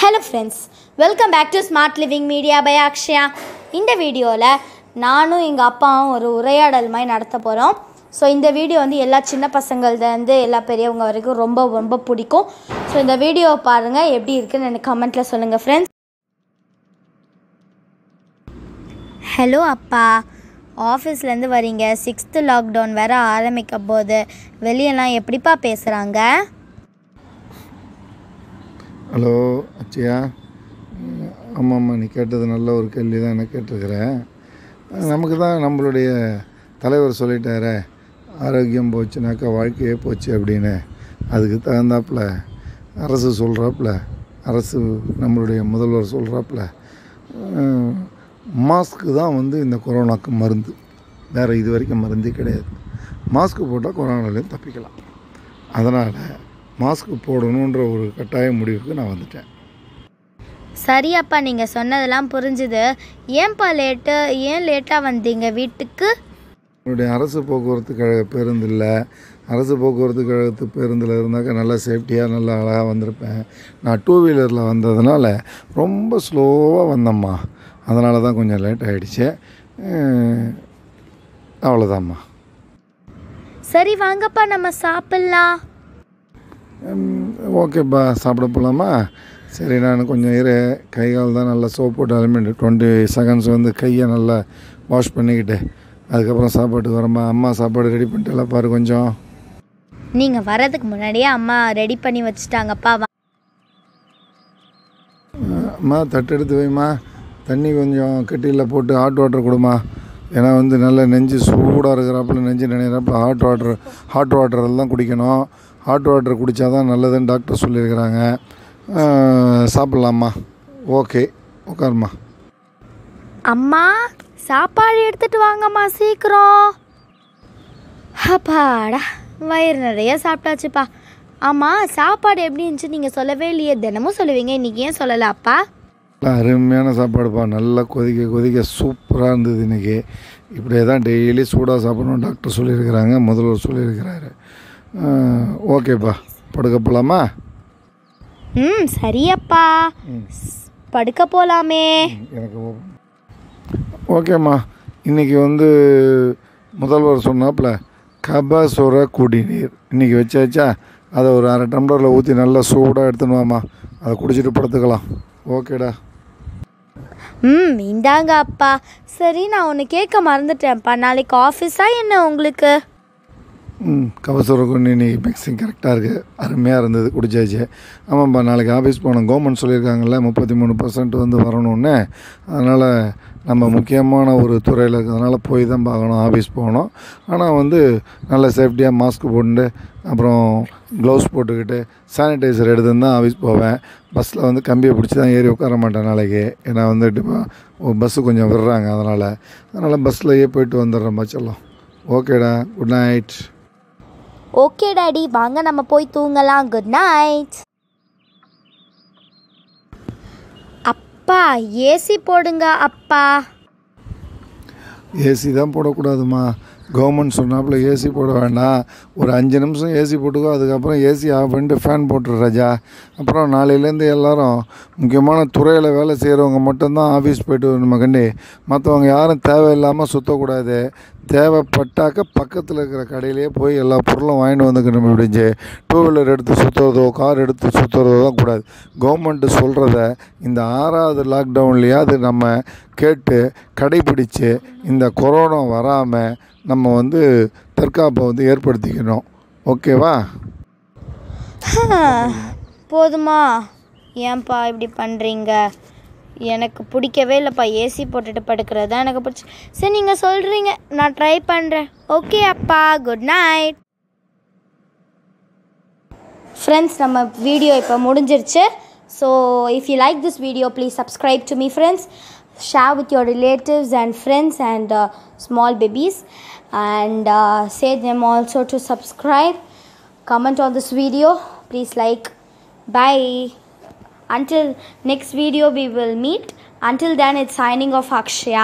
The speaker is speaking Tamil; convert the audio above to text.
hello friends welcome back to smart living media by Akshaya இந்த வீடியோவில் நானும் எங்கள் அப்பாவும் ஒரு உரையாடல் மாதிரி நடத்த போகிறோம் ஸோ இந்த வீடியோ வந்து எல்லா சின்ன பசங்கள்லேருந்து எல்லா பெரியவங்க வரைக்கும் ரொம்ப ரொம்ப பிடிக்கும் ஸோ இந்த வீடியோவை பாருங்கள் எப்படி இருக்குன்னு எனக்கு கமெண்ட்டில் சொல்லுங்கள் ஃப்ரெண்ட்ஸ் ஹலோ அப்பா ஆஃபீஸ்லேருந்து வரீங்க சிக்ஸ்த்து லாக்டவுன் வேறு ஆரம்பிக்க போது வெளியெல்லாம் எப்படிப்பா பேசுகிறாங்க ஹலோ அச்சயா ஆமாம்மா நீ கேட்டது நல்ல ஒரு கேள்வி தான் நான் கேட்டிருக்கிறேன் நமக்கு தான் நம்மளுடைய தலைவர் சொல்லிட்டாரே ஆரோக்கியம் போச்சுனாக்கா வாழ்க்கையே போச்சு அப்படின்னு அதுக்கு தகுந்தாப்புல அரசு சொல்கிறாப்புல அரசு நம்மளுடைய முதல்வர் சொல்கிறாப்புல மாஸ்க்கு தான் வந்து இந்த கொரோனாக்கு மருந்து வேறு இது வரைக்கும் மருந்தே கிடையாது மாஸ்க்கு போட்டால் கொரோனாலேருந்து தப்பிக்கலாம் அதனால் மாஸ்க் போடணுன்ற ஒரு கட்டாய முடிவுக்கு நான் வந்துட்டேன் சரி அப்பா நீங்கள் சொன்னதெல்லாம் புரிஞ்சுது ஏன்பா லேட்டு ஏன் லேட்டாக வந்தீங்க வீட்டுக்கு என்னுடைய அரசு போக்குவரத்து கழக பேருந்து இல்லை அரசு போக்குவரத்து கழகத்து பேருந்தில் இருந்தாக்கா நல்லா சேஃப்டியாக நல்லா அழகாக வந்திருப்பேன் நான் டூ வீலரில் வந்ததுனால ரொம்ப ஸ்லோவாக வந்தேம்மா அதனால தான் கொஞ்சம் லேட் ஆகிடுச்சு அவ்வளோதாம்மா சரி வாங்கப்பா நம்ம சாப்பிட்லாம் ஓகேப்பா சாப்பிட போகலாமா சரி நான் கொஞ்சம் இரு கை கால் தான் நல்லா சோப் போட்டு அலுமிட்டு டுவெண்ட்டி செகண்ட்ஸ் வந்து கையை நல்லா வாஷ் பண்ணிக்கிட்டு அதுக்கப்புறம் சாப்பாட்டுக்கு வரமா அம்மா சாப்பாடு ரெடி பண்ணிட்டு பாரு கொஞ்சம் நீங்கள் வர்றதுக்கு முன்னாடியே அம்மா ரெடி பண்ணி வச்சுட்டாங்கப்பா வா- அம்மா தட்டு எடுத்து வைம்மா தண்ணி கொஞ்சம் கெட்டியில் போட்டு ஹாட் வாட்டர் கொடுமா ஏன்னா வந்து நல்ல நெஞ்சு சூடாக இருக்கிறாப்புல நெஞ்சு நினைக்கிறாப்புல ஹாட் வாட்டர் ஹாட் வாட்டர் எல்லாம் குடிக்கணும் ஹாட் வாட்டர் குடித்தா தான் நல்லதுன்னு டாக்டர் சொல்லியிருக்கிறாங்க அஹ், சாப்பிட்லாம்மா ஓகே உட்காருமா அம்மா சாப்பாடு எடுத்துட்டு வாங்கம்மா சீக்கிரம் அப்பாடா வயிறு நிறைய சாப்பிட்டாச்சுப்பா ஆமாம் சாப்பாடு எப்படி இருந்துச்சு நீங்கள் சொல்லவே இல்லையே தினமும் சொல்லுவீங்க இன்றைக்கி ஏன் சொல்லலை அப்பா நல்லா அருமையான சாப்பாடுப்பா நல்லா கொதிக்க கொதிக்க சூப்பராக இருந்தது இன்றைக்கி இப்படியே தான் டெய்லி சூடாக சாப்பிடணும் டாக்டர் சொல்லியிருக்கிறாங்க முதல்வர் சொல்லியிருக்கிறாரு அஹ், ஓகேப்பா படுக்க போகலாமா ம் சரியப்பா படுக்க போகலாமே எனக்கு ஓ- ஓகேம்மா இன்றைக்கி வந்து முதல்வர் சொன்னாப்புல கபசுர குடிநீர் இன்றைக்கி வச்சாச்சா அதை ஒரு அரை டம்ளரில் ஊற்றி நல்லா சூடாக எடுத்துன்னு வாம்மா அதை குடிச்சிட்டு படுத்துக்கலாம் ஓகேடா ம் இந்தாங்க அப்பா சரி நான் ஒன்று கேட்க மறந்துட்டேன்ப்பா நாளைக்கு ஆஃபீஸா என்ன உங்களுக்கு ம் கபசுர குடிநீர் இன்றைக்கி மிக்சிங் கரெக்டாக இருக்குது அருமையாக இருந்தது குடிச்சாச்சு ஆமாம்ப்பா நாளைக்கு ஆஃபீஸ் போகணும் கவர்மெண்ட் சொல்லியிருக்காங்கல்ல முப்பத்தி மூணு பர்சன்ட் வந்து வரணும்னு அதனால் நம்ம முக்கியமான ஒரு துறையில் இருக்கிறதுனால போய் தான் பார்க்கணும் ஆஃபீஸ் போகணும் ஆனால் வந்து நல்ல சேஃப்டியாக மாஸ்க் போட்டுட்டு அப்புறம் க்ளவுஸ் போட்டுக்கிட்டு சானிடைசர் எடுத்துன்னு தான் ஆஃபீஸ் போவேன் பஸ்ஸில் வந்து கம்பியை பிடிச்சி தான் ஏறி உட்கார மாட்டேன் நாளைக்கு ஏன்னா வந்துட்டு இப்போ பஸ்ஸு கொஞ்சம் விடுறாங்க அதனால் அதனால் பஸ்ஸிலேயே போயிட்டு வந்துடுறேன் பச்செல்லாம் ஓகேடா குட் நைட் ஓகே டாடி வாங்க நம்ம போய் தூங்கலாம் குட் நைட் அப்பா ஏசி போடுங்க அப்பா ஏசி தான் போடக்கூடாதுமா கவர்மெண்ட் சொன்னாப்புல ஏசி போட வேண்டாம் ஒரு அஞ்சு நிமிஷம் ஏசி போட்டுக்கோ அதுக்கப்புறம் ஏசி ஆஃப் பண்ணிட்டு ஃபேன் போட்டுரு ராஜா அப்புறம் நாளையிலேருந்து எல்லாரும் முக்கியமான துறையில் வேலை செய்கிறவங்க மட்டும்தான் ஆஃபீஸ் போயிட்டு நம்ம கண்டி மற்றவங்க யாரும் தேவையில்லாமல் சுற்றக்கூடாது தேவைப்பட்டாக்க பக்கத்தில் இருக்கிற கடையிலேயே போய் எல்லா பொருளும் வாங்கிட்டு வந்துக்கணும் முடிஞ்சு டூ வீலர் எடுத்து சுற்றுறதோ கார் எடுத்து சுற்றுறதோ தான் கூடாது கவர்மெண்ட்டு சொல்கிறத இந்த ஆறாவது லாக்டவுன்லேயாவது நம்ம கேட்டு கடைபிடிச்சு இந்த கொரோனா வராமல் நம்ம வந்து தற்காப்பை வந்து ஏற்படுத்திக்கணும் ஓகேவா போதுமா ஏன்பா இப்படி பண்ணுறீங்க எனக்கு பிடிக்கவே இல்லைப்பா ஏசி போட்டுட்டு படுக்கிறது தான் எனக்கு பிடிச்சி சரி நீங்கள் சொல்கிறீங்க நான் ட்ரை பண்ணுறேன் ஓகே அப்பா குட் நைட் ஃப்ரெண்ட்ஸ் நம்ம வீடியோ இப்போ முடிஞ்சிருச்சு so if you like this video please subscribe to me friends share with your relatives and friends and small babies and say them also to subscribe comment on this video please like bye until next video we will meet until then it's signing off akshaya